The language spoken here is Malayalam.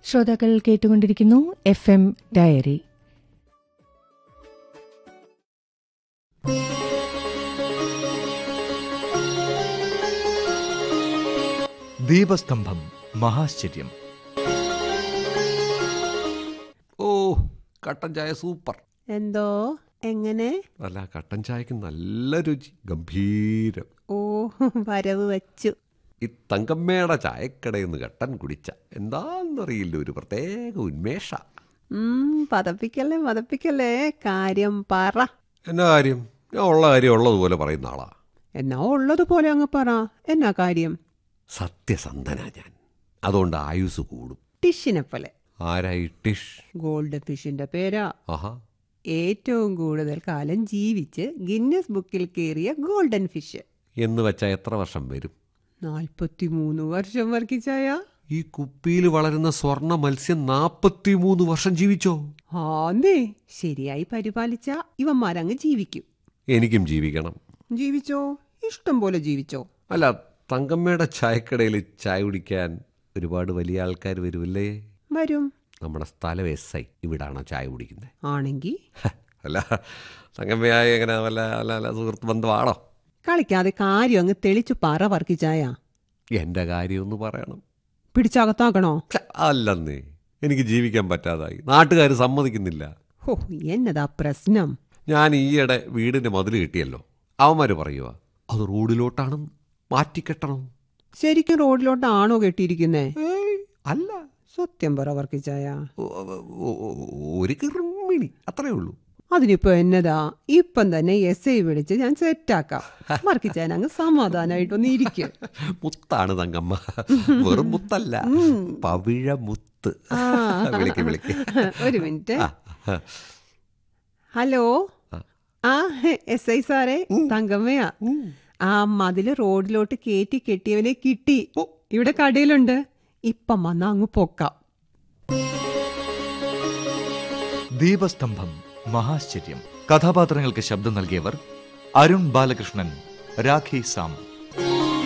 ശ്രോതാക്കൾ കേട്ടുകൊണ്ടിരിക്കുന്നു എഫ് എം ഡയറി ദീപസ്തംഭം മഹാശ്ചര്യം ഓ കട്ടൻ ചായ സൂപ്പർ എന്തോ എങ്ങനെ അല്ല കട്ടൻ ചായക്ക് നല്ല രുചി ഗംഭീരം ഓ വരവ് വച്ചു ഈ തങ്കമ്മയുടെ ചായക്കടയിൽ നിന്ന് കട്ടൻ കുടിച്ച എന്താന്നറിയില്ല ഒരു പ്രത്യേക ഉന്മേഷ ഉം, പതപ്പിക്കല്ലേ പതപ്പിക്കല്ലേ കാര്യം പറ എന്നാ കാര്യം ഞാൻ ഉള്ള കാര്യം ഉള്ളതുപോലെ പറയുന്ന ആളാ എന്നാ ഉള്ളതുപോലെ അങ്ങ് പറ എന്നാ കാര്യം സത്യസന്ധനാ ഞാൻ അതുകൊണ്ട് ആയുസ് കൂടും ടിഷിനെ പോലെ ആരായി ടിഷ് ഗോൾഡ് ഫിഷിന്റെ പേരാ ആഹാ ഏറ്റവും കൂടുതൽ കാലം ജീവിച്ച് ഗിന്നസ് ബുക്കിൽ കയറിയ ഗോൾഡൻ ഫിഷ് എന്ന് വെച്ചാൽ എത്ര വർഷം വരും നാൽപ്പത്തിമൂന്ന് വർഷം വർക്കിച്ചായ ഈ കുപ്പിയിൽ വളരുന്ന സ്വർണ്ണ മത്സ്യം നാപ്പത്തിമൂന്ന് വർഷം ജീവിച്ചോ ആന്നേ ശരിയായി പരിപാലിച്ച ഇവന്മാരങ്ങ് ജീവിക്കും എനിക്കും ജീവിക്കണം ജീവിച്ചോ ഇഷ്ടം പോലെ ജീവിച്ചോ അല്ല തങ്കമ്മയുടെ ചായക്കടയിൽ ചായ കുടിക്കാൻ ഒരുപാട് വലിയ ആൾക്കാർ വരുമല്ലേ വരും നമ്മുടെ സ്ഥലം എസ് ഐ ഇവിടാണോ ചായ കുടിക്കുന്നത് ആണെങ്കി അല്ല തങ്കമ്മയായി എങ്ങനെ വല്ല വല്ല വല്ല സുഹൃത്ത് ബന്ധമാണോ കളിക്കാതെ കാര്യം അങ്ങ് തെളിച്ചു പറ വർക്കിച്ചായ എൻ്റെ കാര്യം ഒന്ന് പറയണം പിടിച്ചകത്താക്കണോ ഛ, അല്ലെന്നേ എനിക്ക് ജീവിക്കാൻ പറ്റാതായി നാട്ടുകാർ സമ്മതിക്കുന്നില്ല ഹോ എന്നതാ പ്രശ്നം ഞാൻ ഈയിടെ വീടിൻ്റെ മതിൽ കിട്ടിയല്ലോ അവന്മാർ പറയുക അത് റോഡിലോട്ടാണ് മാറ്റിക്കെട്ടണം ശരിക്കും റോഡിലോട്ടാണോ കെട്ടിയിരിക്കുന്നേ ഏയ്, അല്ല സത്യം പറ വർക്കിച്ചായ ഒ- ഒ- ഒ- ഒരു കിറുമിണി അത്രേ ഉള്ളൂ അതിനിപ്പോ എന്നതാ ഇപ്പം തന്നെ എസ് ഐ വിളിച്ച് ഞാൻ സെറ്റാക്കാം വർക്കിച്ചാൻ അങ്ങ് സമാധാനായിട്ടൊന്ന് ഇരിക്കും മുത്താണ് തങ്കമ്മ വെറും മുത്തല്ല പവിഴ മുത്ത് ആ. വിളിക്ക് വിളിക്ക് ഒരു മിനിറ്റ് ആ, ആ. ഹലോ ആ എസ് ഐ സാറേ തങ്കമ്മയാ ആ മതില് റോഡിലോട്ട് കേറ്റി കെട്ടിയവനെ കിട്ടി ഇവിടെ കടയിലുണ്ട് ഇപ്പം വന്നാ അങ്ങ് പൊക്കാം ദീപസ്തംഭം മഹാശ്ചര്യം കഥാപാത്രങ്ങൾക്ക് ശബ്ദം നൽകിയവർ അരുൺ ബാലകൃഷ്ണൻ രാഖി സാം